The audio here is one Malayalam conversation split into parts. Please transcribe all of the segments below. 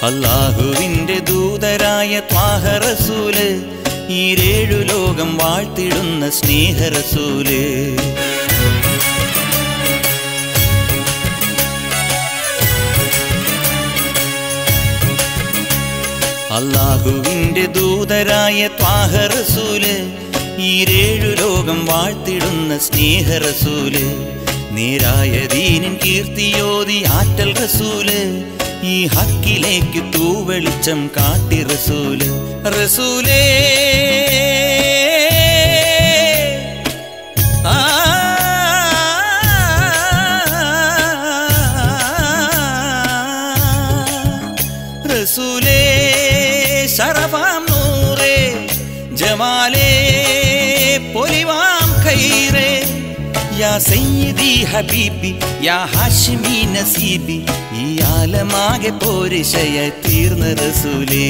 അള്ളാഹുവിന്റെ ദൂതരായ ത്വാഹ റസൂല് ഈരേഴു ലോകം വാഴ്ത്തിടുന്ന സ്നേഹ റസൂല് അള്ളാഹുവിന്റെ ദൂതരായ ത്വാഹ റസൂല് ഈരേഴു ലോകം വാഴ്ത്തിടുന്ന സ്നേഹ റസൂല് നേരായ ദീനിൻ കീർത്തിയോതി ആറ്റൽ റസൂല് ഈ ഹക്കിലേക്ക് തൂവെളിച്ചം കാട്ടി റസൂല് റസൂലേ ആ റസൂലേ ശരഫാം നൂറേ ജമാലേ പൊലിവാം ഖൈറേ യാ സയ്യിദി ഹബീബി യാ ഹാഷിമി നസീബി ഈ ആലമാകെ പോരിശയ തീർന്ന റസൂലേ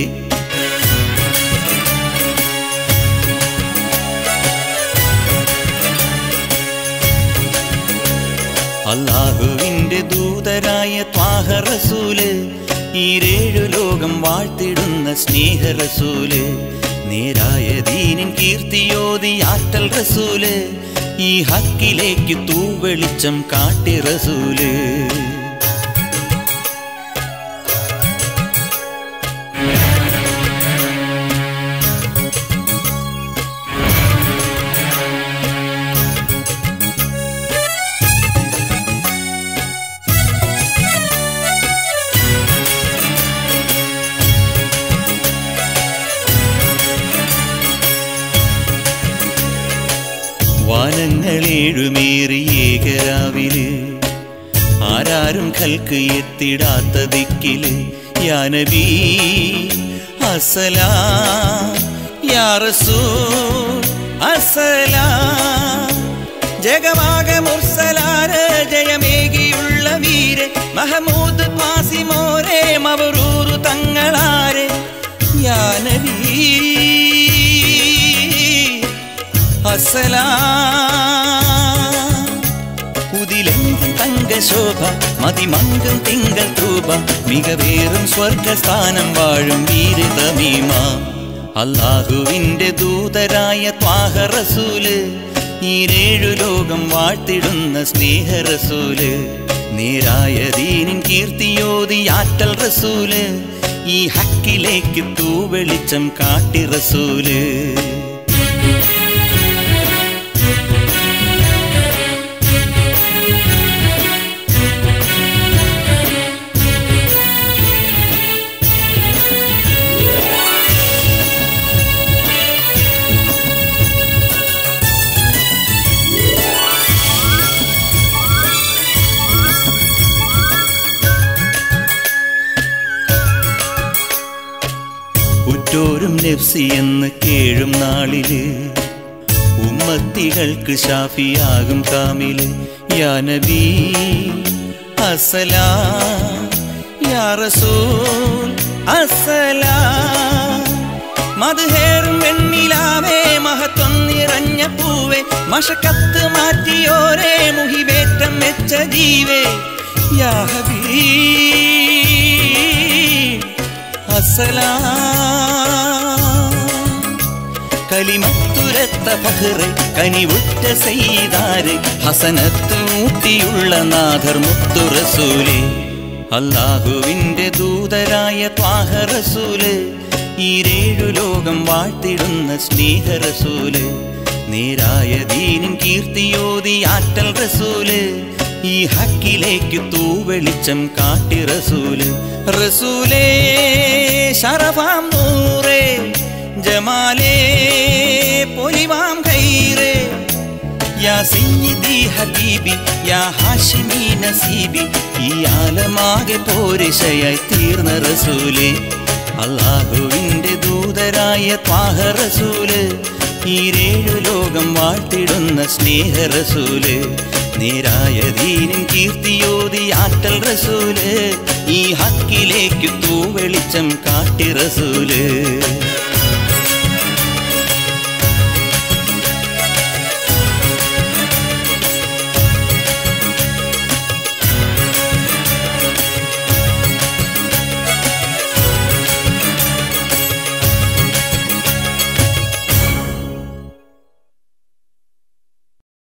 അള്ളാഹുവിന്റെ ദൂതരായ ത്വാഹ റസൂല് ഈരേഴു ലോകം വാഴ്ത്തിടുന്ന സ്നേഹ റസൂല് നേരായ ദീനിൻ കീർത്തിയോതി ആറ്റൽ റസൂല് ഈ ഹക്കിലേക്ക് തൂവെളിച്ചം കാട്ടി റസൂല് വാനങ്ങളേഴുമേറി ഏകരാവില് ആരാരും കൽക്ക് എത്തിടാത്ത ദിക്കില് യാനബീ അസലാ യാ റസൂൽ അസലാ ജഗമാകെ മുർസലാര് ജയമേകിയുള്ള വീര് മഹമൂദ് ത്വാസിമോരെ മവറൂറു തങ്ങളാരെ യാനബീ അസലാം ഉതിലെങ്കും തങ്കശോഭ മതിമങ്കും തിങ്കൾ തൂപ മികവേറും സ്വർഗസ്ഥാനം വാഴും വീരതമീമ അള്ളാഹുവിന്റെ ദൂതരായ ത്വാഹ റസൂല് ഈരേഴു ലോകം വാഴ്ത്തിടുന്ന സ്നേഹ റസൂല് നേരായ ദീനിൻ കീർത്തിയോതി ആറ്റൽ റസൂല് ഈ ഹക്കിലേക്ക് തൂവെളിച്ചം കാട്ടി റസൂല് ഉറ്റോരും നെഫ്സി എന്ന് കേഴും നാളില് ഉമ്മത്തികൾക്ക് ഷാഫിയാകും കാമില് യാ നബി അസലാ യാ റസൂൽ അസലാ മധുഹേറും വെണ്ണിലാവേ മഹത്വം നിറഞ്ഞ പൂവേ മഷക്കത്ത് മാറ്റിയോരേ മുഹിവേറ്റം വെച്ച ജീവേ യാ ഹബീ കലിമത്തുരത്ത ഫഹ്റ് കനിവുറ്റ സെയ്താര് ഹസനത്ത് മൂട്ടിയുള്ള നാഥർ മുത്തു റസൂല് അള്ളാഹുവിന്റെ ദൂതരായ ത്വാഹ റസൂല് ഈരേഴു ലോകം വാഴ്ത്തിടുന്ന സ്നേഹ റസൂല് നേരായ ദീനിൻ കീർത്തിയോതി ആറ്റൽ റസൂല് ഈ ഹക്കിലേക്ക് തൂവെളിച്ചം കാട്ടി റസൂല് റസൂലേ ശരഫാം നൂറേ ജമാലേ പൊലിവാം ഖൈറേ യാ സയ്യിദി ഹബീബി യാ ഹാഷിമി നസീബി ഈ ആലമാകെ പോരിശയായി തീർന്ന റസൂലേ അള്ളാഹുവിന്റെ ദൂതരായ ത്വാഹ റസൂല് ഈരേഴു ലോകം വാഴ്ത്തിടുന്ന സ്നേഹ റസൂല് നേരായ ദീനിൻ കീർത്തിയോതി ആറ്റൽ റസൂല് ഈ ഹക്കിലേക്ക് തൂവെളിച്ചം കാട്ടി റസൂല്